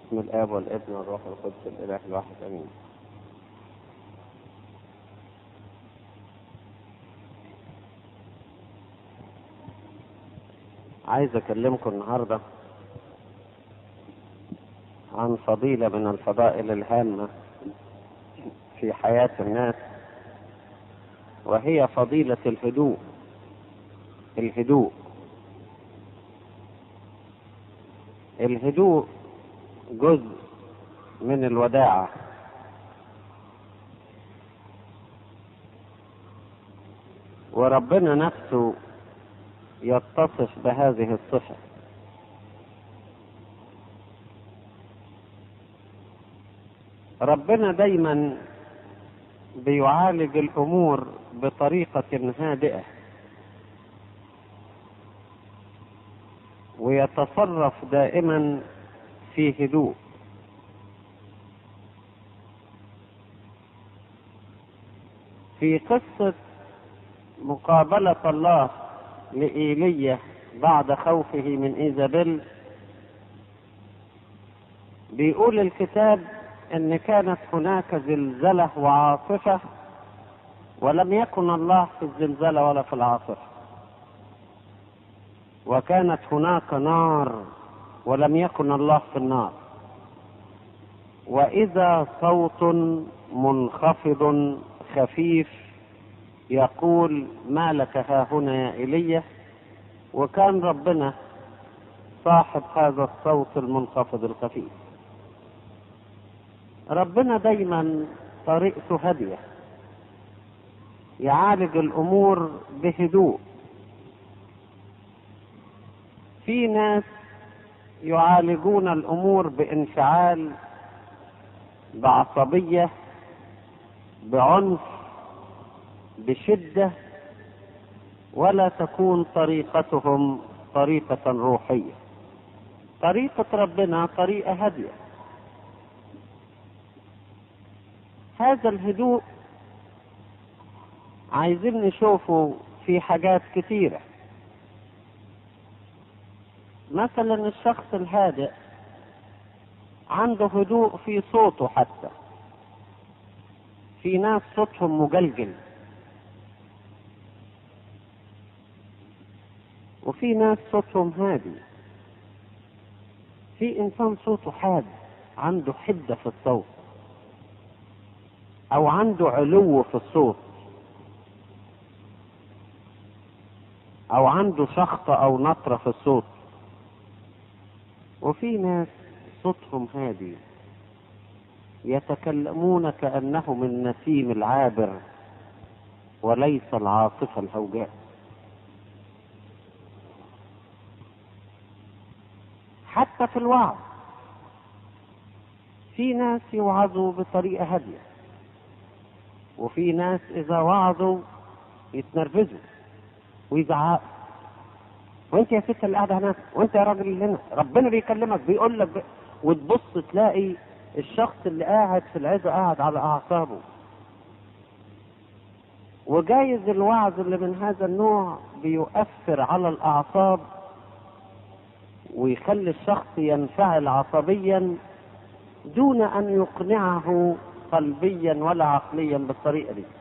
باسم الاب والابن والروح القدس الاله الواحد امين عايز اكلمكم النهارده عن فضيله من الفضائل الهامه في حياه الناس وهي فضيله الهدوء الهدوء الهدوء جزء من الوداعة وربنا نفسه يتصف بهذه الصفة ربنا دايما بيعالج الأمور بطريقة هادئة ويتصرف دائما في هدوء في قصة مقابلة الله لإيليا بعد خوفه من إيزابيل بيقول الكتاب ان كانت هناك زلزلة وعاصفة ولم يكن الله في الزلزلة ولا في العاصفة وكانت هناك نار ولم يكن الله في النار واذا صوت منخفض خفيف يقول ما لك ها هنا يا ايليا وكان ربنا صاحب هذا الصوت المنخفض الخفيف ربنا دايما طريقته هاديه يعالج الامور بهدوء في ناس يعالجون الامور بانفعال بعصبيه بعنف بشده ولا تكون طريقتهم طريقه روحيه طريقه ربنا طريقه هاديه هذا الهدوء عايزين نشوفه في حاجات كثيره مثلا الشخص الهادئ عنده هدوء في صوته حتى في ناس صوتهم مجلجل وفي ناس صوتهم هادي في انسان صوته حاد عنده حده في الصوت او عنده علو في الصوت او عنده شخطه او نطره في الصوت وفي ناس صوتهم هادي يتكلمون كأنهم النسيم العابر وليس العاصفة الهوجاء حتى في الوعظ في ناس يوعظوا بطريقة هادية وفي ناس إذا وعظوا يتنرفزوا ويزعقوا وانت يا ست اللي قاعده هناك وانت يا راجل اللي هنا ربنا بيكلمك بيقول لك ب... وتبص تلاقي الشخص اللي قاعد في العزة قاعد على اعصابه وجايز الوعظ اللي من هذا النوع بيؤثر على الاعصاب ويخلي الشخص ينفعل عصبيا دون ان يقنعه قلبيا ولا عقليا بالطريقه دي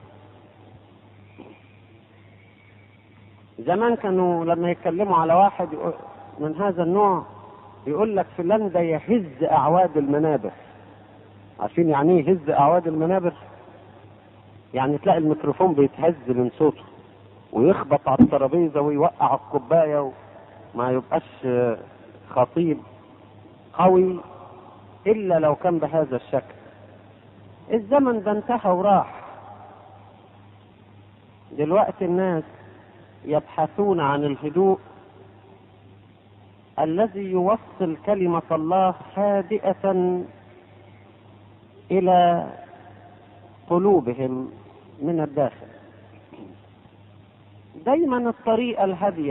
زمان كانوا لما يتكلموا على واحد من هذا النوع يقول لك فلان ده يهز اعواد المنابر عارفين يعني ايه يهز اعواد المنابر يعني تلاقي الميكروفون بيتهز من صوته ويخبط على الترابيزه ويوقع الكوبايه وما يبقاش خطيب قوي الا لو كان بهذا الشكل الزمن ده انتهى وراح دلوقتي الناس يبحثون عن الهدوء الذي يوصل كلمة الله هادئة إلى قلوبهم من الداخل دايما الطريقة الهادية